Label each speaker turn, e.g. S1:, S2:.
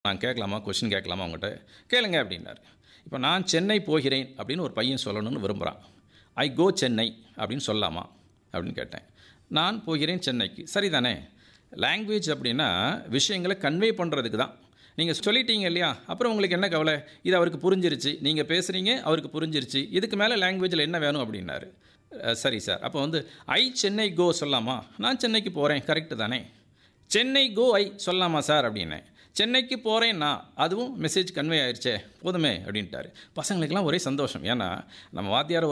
S1: நான் கேட்கலாமா கொஷின் கேட்கலாமா அவங்ககிட்ட கேளுங்க அப்படின்னாரு இப்போ நான் சென்னை போகிறேன் அப்படின்னு ஒரு பையன் சொல்லணும்னு விரும்புகிறான் ஐ கோ சென்னை அப்படின்னு சொல்லலாமா அப்படின்னு கேட்டேன் நான் போகிறேன் சென்னைக்கு சரிதானே லாங்குவேஜ் அப்படின்னா விஷயங்களை கன்வே பண்ணுறதுக்கு தான் நீங்கள் சொல்லிட்டீங்க இல்லையா அப்புறம் உங்களுக்கு என்ன கவலை இது அவருக்கு புரிஞ்சிருச்சு நீங்கள் பேசுகிறீங்க அவருக்கு புரிஞ்சிருச்சு இதுக்கு மேலே லாங்குவேஜில் என்ன வேணும் அப்படின்னாரு அஹ், சரி சார் அப்போ வந்து ஐ சென்னை கோ சொல்லலாமா நான் சென்னைக்கு போகிறேன் கரெக்டு தானே சென்னை கோ ஐ சொல்லலாமா சார் அப்படின்னேன் சென்னைக்கு போகிறேன்னா அதுவும் மெசேஜ் கன்வே ஆயிடுச்சே போதுமே அப்படின்ட்டாரு பசங்களுக்கெல்லாம் ஒரே சந்தோஷம் ஏன்னா நம்ம வாத்தியார்